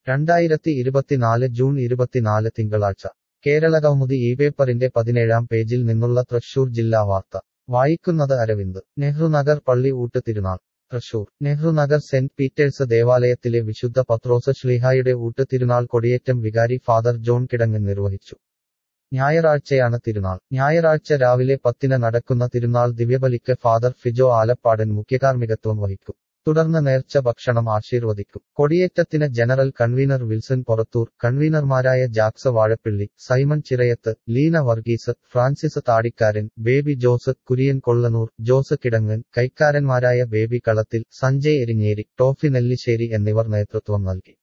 രണ്ടായിരത്തി ഇരുപത്തിനാല് ജൂൺ ഇരുപത്തിനാല് തിങ്കളാഴ്ച കേരളകൗമുദി ഈ പേപ്പറിന്റെ പതിനേഴാം പേജിൽ നിന്നുള്ള തൃശൂർ ജില്ലാ വാർത്ത വായിക്കുന്നത് അരവിന്ദ് നെഹ്റുനഗർ പള്ളി ഊട്ട് തിരുനാൾ തൃശൂർ നെഹ്റുനഗർ സെന്റ് പീറ്റേഴ്സ് ദേവാലയത്തിലെ വിശുദ്ധ പത്രോസ് ശ്ലീഹായുടെ ഊട്ട് തിരുനാൾ കൊടിയേറ്റം വികാരി ഫാദർ ജോൺ കിടങ്ങൻ നിർവഹിച്ചു ഞായറാഴ്ചയാണ് തിരുനാൾ ഞായറാഴ്ച രാവിലെ പത്തിന് നടക്കുന്ന തിരുനാൾ ദിവ്യബലിക്ക് ഫാദർ ഫിജോ ആലപ്പാടൻ മുഖ്യകാർമ്മികത്വം വഹിക്കും തുടർന്ന് നേർച്ച ഭക്ഷണം ആശീർവദിക്കും കൊടിയേറ്റത്തിന് ജനറൽ കൺവീനർ വിൽസൺ പൊറത്തൂർ കൺവീനർമാരായ ജാക്സ വാഴപ്പിള്ളി സൈമൺ ചിറയത്ത് ലീന വർഗീസ് ഫ്രാൻസിസ് താടിക്കാരൻ ബേബി ജോസ് കുര്യൻ കൊള്ളനൂർ ജോസ് കിടങ്ങൻ കൈക്കാരന്മാരായ ബേബി കളത്തിൽ സഞ്ജയ് എരിഞ്ഞേരി ടോഫി നെല്ലിശ്ശേരി എന്നിവർ നേതൃത്വം നൽകി